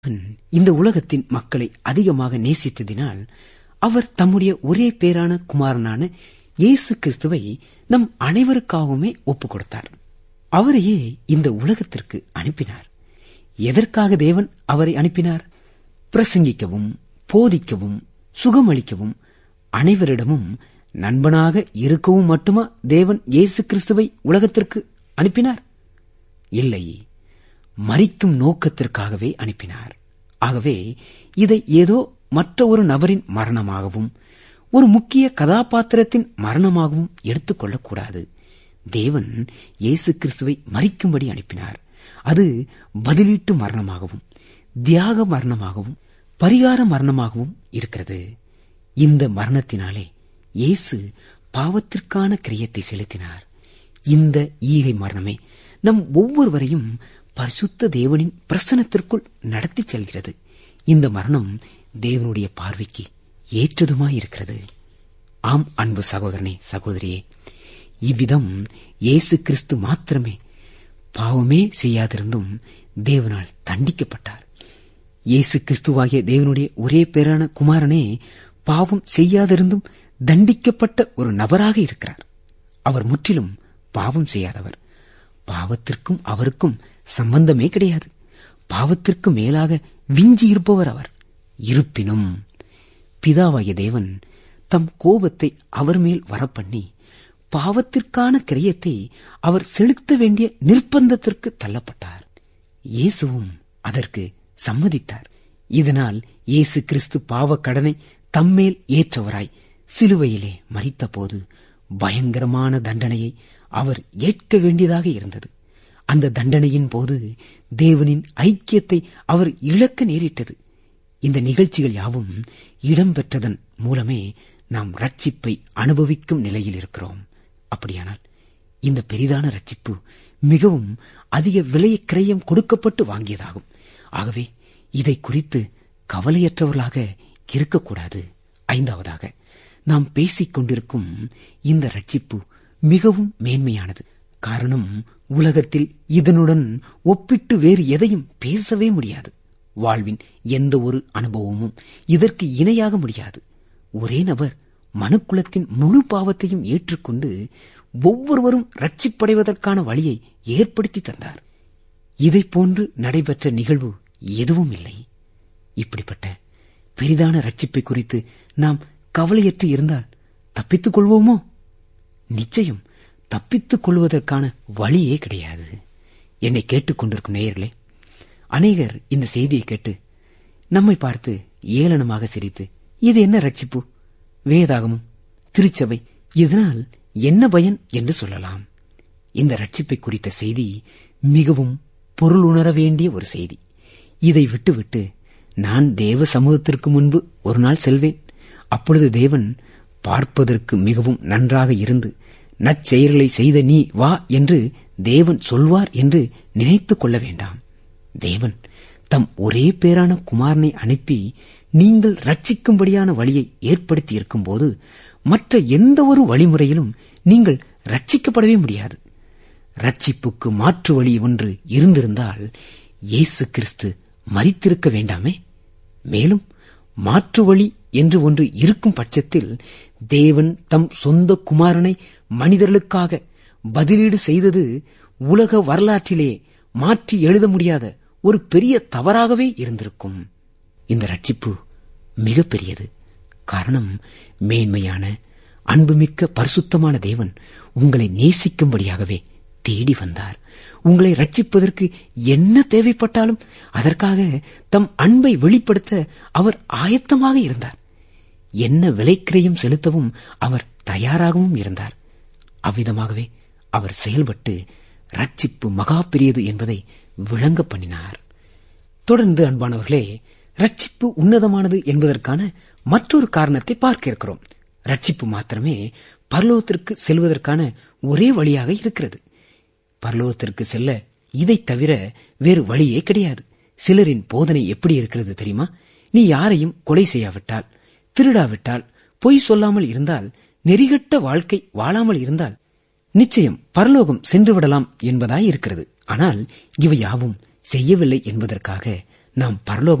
தேவன் இந்த உலகத்தின் மக்களை அதிகமாக நேசித்ததினால் அவர் தம்முடைய ஒரே பேரான குமாரனான இயேசு கிறிஸ்துவை நம் அனைவருக்காகவுமே ஒப்புக் கொடுத்தார் அவரையே இந்த உலகத்திற்கு அனுப்பினார் எதற்காக தேவன் அவரை அனுப்பினார் பிரசங்கிக்கவும் போதிக்கவும் சுகமளிக்கவும் அனைவரிடமும் நண்பனாக இருக்கவும் மட்டுமா தேவன் இயேசு கிறிஸ்துவை உலகத்திற்கு அனுப்பினார் இல்லை மறிக்கும் நோக்கத்திற்காகவே அனுப்பினார் ஆகவே இதை ஏதோ மற்ற ஒரு நபரின் மரணமாகவும் ஒரு முக்கிய கதாபாத்திரத்தின் மரணமாகவும் எடுத்துக்கொள்ளக்கூடாது தேவன் இயேசு கிறிஸ்துவை மறிக்கும்படி அனுப்பினார் அது பதிலீட்டு மரணமாகவும் தியாக மரணமாகவும் பரிகார மரணமாகவும் இருக்கிறது இந்த மரணத்தினாலே இயேசு பாவத்திற்கான கிரியத்தை செலுத்தினார் இந்த ஈகை மரணமே நம் ஒவ்வொருவரையும் பரிசுத்த தேவனின் பிரசனத்திற்குள் நடத்தி செல்கிறது இந்த மரணம் தேவனுடைய பார்வைக்கு ஏற்றதுமாயிருக்கிறது ஆம் அன்பு சகோதரனே சகோதரியே இவ்விதம் இயேசு கிறிஸ்து மாத்திரமே பாவமே செய்யாதிருந்தும் தேவனால் தண்டிக்கப்பட்டார் இயேசு கிறிஸ்துவாகிய தேவனுடைய ஒரே பேரான குமாரனே பாவம் செய்யாதிருந்தும் தண்டிக்கப்பட்ட ஒரு நபராக இருக்கிறார் அவர் முற்றிலும் பாவம் செய்யாதவர் பாவத்திற்கும் அவருக்கும் சம்பந்தமே கிடையாது பாவத்திற்கு மேலாக விஞ்சி இருப்பவர் அவர் இருப்பினும் பிதாவாகிய தேவன் தம் கோபத்தை அவர் மேல் வரப்பண்ணி பாவத்திற்கான கிரியத்தை அவர் செலுத்த வேண்டிய நிர்பந்தத்திற்கு தள்ளப்பட்டார் இயேசுவும் அதற்கு சம்மதித்தார் இதனால் இயேசு கிறிஸ்து பாவ கடனை தம்மேல் ஏற்றவராய் சிலுவையிலே மறித்தபோது பயங்கரமான தண்டனையை அவர் ஏற்க வேண்டியதாக இருந்தது அந்த தண்டனையின் போது தேவனின் ஐக்கியத்தை அவர் இழக்க நேரிட்டது இந்த நிகழ்ச்சிகள் யாவும் இடம்பெற்றதன் மூலமே நாம் ரட்சிப்பை அனுபவிக்கும் நிலையில் இருக்கிறோம் அப்படியானால் இந்த பெரிதான ரட்சிப்பு மிகவும் அதிக விலை கிரயம் கொடுக்கப்பட்டு வாங்கியதாகும் ஆகவே இதை குறித்து கவலையற்றவர்களாக இருக்கக்கூடாது ஐந்தாவதாக நாம் பேசிக் கொண்டிருக்கும் இந்த ரட்சிப்பு மிகவும் மேன்மையானது காரணம் உலகத்தில் இதனுடன் ஒப்பிட்டு வேறு எதையும் பேசவே முடியாது வாழ்வின் எந்த ஒரு அனுபவமும் இதற்கு இணையாக முடியாது ஒரே நபர் மனுக்குலத்தின் முழு பாவத்தையும் ஏற்றுக்கொண்டு ஒவ்வொருவரும் ரட்சிப்படைவதற்கான வழியை ஏற்படுத்தி தந்தார் இதை போன்று நடைபெற்ற நிகழ்வு எதுவும் இல்லை இப்படிப்பட்ட பெரிதான ரட்சிப்பை குறித்து நாம் கவலையற்று இருந்தால் தப்பித்துக் கொள்வோமோ நிச்சயம் தப்பித்துக் கொள்வதற்கான வழியே கிடையாது என்னை கேட்டுக்கொண்டிருக்கும் நேயர்களே அநேகர் இந்த செய்தியை கேட்டு நம்மை பார்த்து ஏளனமாக சிரித்து இது என்ன ரட்சிப்பு வேதாகமும் திருச்சபை இதனால் என்ன பயன் என்று சொல்லலாம் இந்த ரட்சிப்பை குறித்த செய்தி மிகவும் பொருள் உணர வேண்டிய ஒரு செய்தி இதை விட்டுவிட்டு நான் தேவ சமூகத்திற்கு முன்பு ஒரு நாள் செல்வேன் அப்பொழுது தேவன் பார்ப்பதற்கு மிகவும் நன்றாக இருந்து நற்செயல்களை செய்த நீ வா என்று தேவன் சொல்வார் என்று நினைத்துக் கொள்ள வேண்டாம் தேவன் தம் ஒரே பேரான குமாரனை அனுப்பி நீங்கள் ரட்சிக்கும்படியான வழியை ஏற்படுத்தி இருக்கும்போது மற்ற எந்த ஒரு வழிமுறையிலும் நீங்கள் ரட்சிக்கப்படவே முடியாது ரட்சிப்புக்கு மாற்று வழி ஒன்று இருந்திருந்தால் இயேசு கிறிஸ்து மறித்திருக்க வேண்டாமே மேலும் மாற்று வழி என்று ஒன்று இருக்கும் பட்சத்தில் தேவன் தம் சொந்த குமாரனை மனிதர்களுக்காக பதிலீடு செய்தது உலக வரலாற்றிலே மாற்றி எழுத முடியாத ஒரு பெரிய தவறாகவே இருந்திருக்கும் இந்த ரட்சிப்பு மிக பெரியது காரணம் மேன்மையான அன்புமிக்க பரிசுத்தமான தேவன் உங்களை நேசிக்கும்படியாகவே தேடி வந்தார் உங்களை ரட்சிப்பதற்கு என்ன தேவைப்பட்டாலும் அதற்காக தம் அன்பை வெளிப்படுத்த அவர் ஆயத்தமாக இருந்தார் என்ன விலைக்கிரையும் செலுத்தவும் அவர் தயாராகவும் இருந்தார் அவ்விதமாகவே அவர் செயல்பட்டு ரட்சிப்பு மகா பெரியது என்பதை விளங்க பண்ணினார் தொடர்ந்து அன்பானவர்களே ரட்சிப்பு உன்னதமானது என்பதற்கான மற்றொரு காரணத்தை பார்க்க இருக்கிறோம் ரட்சிப்பு மாத்திரமே பரலோகத்திற்கு செல்வதற்கான ஒரே வழியாக இருக்கிறது பரலோகத்திற்கு செல்ல இதை தவிர வேறு வழியே கிடையாது சிலரின் போதனை எப்படி இருக்கிறது தெரியுமா நீ யாரையும் கொலை செய்யாவிட்டால் திருடாவிட்டால் பொய் சொல்லாமல் இருந்தால் நெறிகட்ட வாழ்க்கை வாழாமல் இருந்தால் நிச்சயம் பரலோகம் சென்று விடலாம் என்பதாய் இருக்கிறது ஆனால் இவை யாவும் செய்யவில்லை என்பதற்காக நாம் பரலோகம்